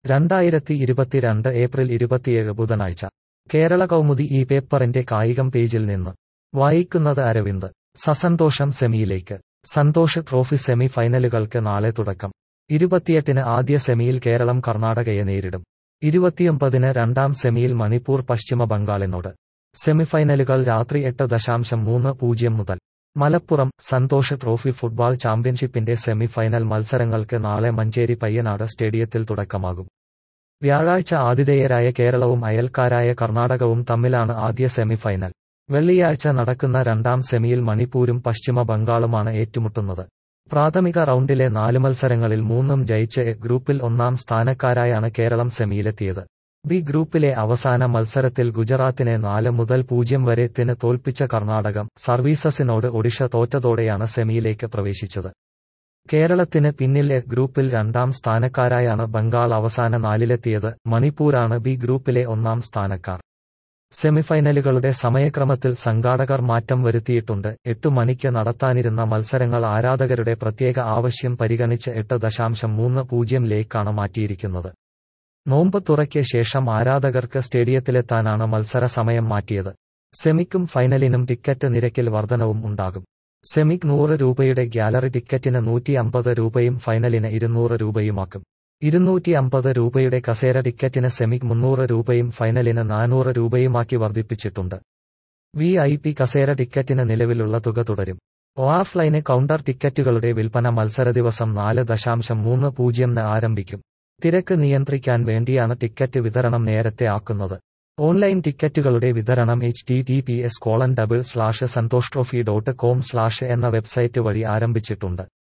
രണ്ടായിരത്തി ഇരുപത്തിരണ്ട് ഏപ്രിൽ ഇരുപത്തിയേഴ് ബുധനാഴ്ച കേരള കൗമുദി ഈ പേപ്പറിന്റെ കായികം പേജിൽ നിന്ന് വായിക്കുന്നത് അരവിന്ദ് സസന്തോഷം സെമിയിലേക്ക് സന്തോഷ് ട്രോഫി സെമി ഫൈനലുകൾക്ക് നാളെ തുടക്കം ഇരുപത്തിയെട്ടിന് ആദ്യ സെമിയിൽ കേരളം കർണാടകയെ നേരിടും ഇരുപത്തിയൊമ്പതിന് രണ്ടാം സെമിയിൽ മണിപ്പൂർ പശ്ചിമ ബംഗാളിനോട് സെമിഫൈനലുകൾ രാത്രി എട്ട് ദശാംശം മൂന്ന് പൂജ്യം മുതൽ മലപ്പുറം സന്തോഷ് ട്രോഫി ഫുട്ബോൾ ചാമ്പ്യൻഷിപ്പിന്റെ സെമി ഫൈനൽ മത്സരങ്ങൾക്ക് നാളെ മഞ്ചേരി പയ്യനാട് സ്റ്റേഡിയത്തിൽ തുടക്കമാകും വ്യാഴാഴ്ച ആതിഥേയരായ കേരളവും അയൽക്കാരായ കർണാടകവും തമ്മിലാണ് ആദ്യ സെമിഫൈനൽ വെള്ളിയാഴ്ച നടക്കുന്ന രണ്ടാം സെമിയിൽ മണിപ്പൂരും പശ്ചിമ ബംഗാളുമാണ് ഏറ്റുമുട്ടുന്നത് പ്രാഥമിക റൗണ്ടിലെ നാല് മത്സരങ്ങളിൽ മൂന്നും ജയിച്ച് എ ഗ്രൂപ്പിൽ ഒന്നാം സ്ഥാനക്കാരായാണ് കേരളം സെമിയിലെത്തിയത് ബി ഗ്രൂപ്പിലെ അവസാന മത്സരത്തിൽ ഗുജറാത്തിനെ നാല് മുതൽ പൂജ്യം വരെ ത്തിന് തോൽപ്പിച്ച കർണാടകം സർവീസസിനോട് ഒഡിഷ തോറ്റതോടെയാണ് സെമിയിലേക്ക് പ്രവേശിച്ചത് കേരളത്തിന് പിന്നിൽ എ ഗ്രൂപ്പിൽ രണ്ടാം സ്ഥാനക്കാരായാണ് ബംഗാൾ അവസാന നാലിലെത്തിയത് മണിപ്പൂരാണ് ബി ഗ്രൂപ്പിലെ ഒന്നാം സ്ഥാനക്കാർ സെമിഫൈനലുകളുടെ സമയക്രമത്തിൽ സംഘാടകർ മാറ്റം വരുത്തിയിട്ടുണ്ട് എട്ടു മണിക്ക് നടത്താനിരുന്ന മത്സരങ്ങൾ ആരാധകരുടെ പ്രത്യേക ആവശ്യം പരിഗണിച്ച് എട്ട് ദശാംശം മൂന്ന് പൂജ്യംലേക്കാണ് മാറ്റിയിരിക്കുന്നത് നോമ്പ് തുറയ്ക്ക് ശേഷം ആരാധകർക്ക് സ്റ്റേഡിയത്തിലെത്താനാണ് മത്സര സമയം മാറ്റിയത് സെമിക്കും ഫൈനലിനും ടിക്കറ്റ് നിരക്കിൽ വർധനവും ഉണ്ടാകും സെമിക് നൂറ് രൂപയുടെ ഗ്യാലറി ടിക്കറ്റിന് നൂറ്റി അമ്പത് രൂപയും ഫൈനലിന് ഇരുന്നൂറ് രൂപയുമാക്കും ഇരുന്നൂറ്റി അമ്പത് രൂപയുടെ കസേര ടിക്കറ്റിന് സെമിക് മുന്നൂറ് രൂപയും ഫൈനലിന് നാനൂറ് രൂപയുമാക്കി വർദ്ധിപ്പിച്ചിട്ടുണ്ട് വി ഐ പി കസേര ടിക്കറ്റിന് നിലവിലുള്ള തുക തുടരും ഓഫ്ലൈന് കൗണ്ടർ ടിക്കറ്റുകളുടെ വിൽപ്പന മത്സര ദിവസം നാല് ദശാംശം മൂന്ന് പൂജ്യംന് ആരംഭിക്കും തിരക്ക് നിയന്ത്രിക്കാൻ വേണ്ടിയാണ് ടിക്കറ്റ് വിതരണം നേരത്തെ ആക്കുന്നത് ഓൺലൈൻ ടിക്കറ്റുകളുടെ വിതരണം H T T P S colon double slash Santosh trophy dot com slash എന്ന വെബ്സൈറ്റ് വഴി ആരംഭിച്ചിട്ടുണ്ട്